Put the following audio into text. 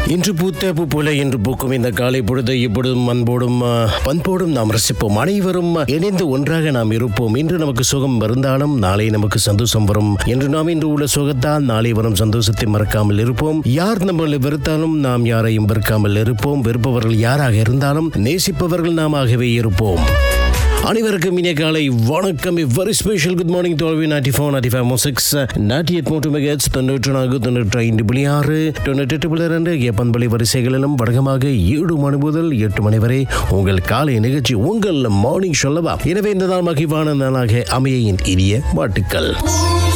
இன்று பூத்த பூ போல இன்று பூக்கும் இந்த காலை பொழுது இப்பொழுதும் அன்போடும் ஆ, பண்போடும் நாம் ரசிப்போம் அனைவரும் இணைந்து ஒன்றாக நாம் இருப்போம் இன்று நமக்கு சுகம் இருந்தாலும் நாளை நமக்கு சந்தோஷம் வரும் என்று நாம் இன்று உள்ள சுகத்தால் நாளை வரும் சந்தோஷத்தை மறக்காமல் இருப்போம் யார் நம்மளை வெறுத்தாலும் நாம் யாரையும் வெறுக்காமல் இருப்போம் வெறுப்பவர்கள் யாராக இருந்தாலும் நேசிப்பவர்கள் நாமாகவே இருப்போம் அனைவருக்கும் இனிய காலை வணக்கம் very special good morning twelve nought four nought five six nought eight மூன்று மெகட்ஸ் தொண்ணூற்று நான்கு தொண்ணூற்றி ஐந்து புள்ளி ஆறு தொண்ணூற்றி எட்டு புள்ளி ரெண்டு எப்பன்பலி வரிசைகளிலும் வடகமாக ஏழு மணி முதல் எட்டு மணி வரை உங்கள் காலை நிகழ்ச்சி உங்கள் மார்னிங் சொல்லவா எனவே இந்த நாள் மகிழ்வான நாளாக அமையின் இனிய வாழ்த்துக்கள்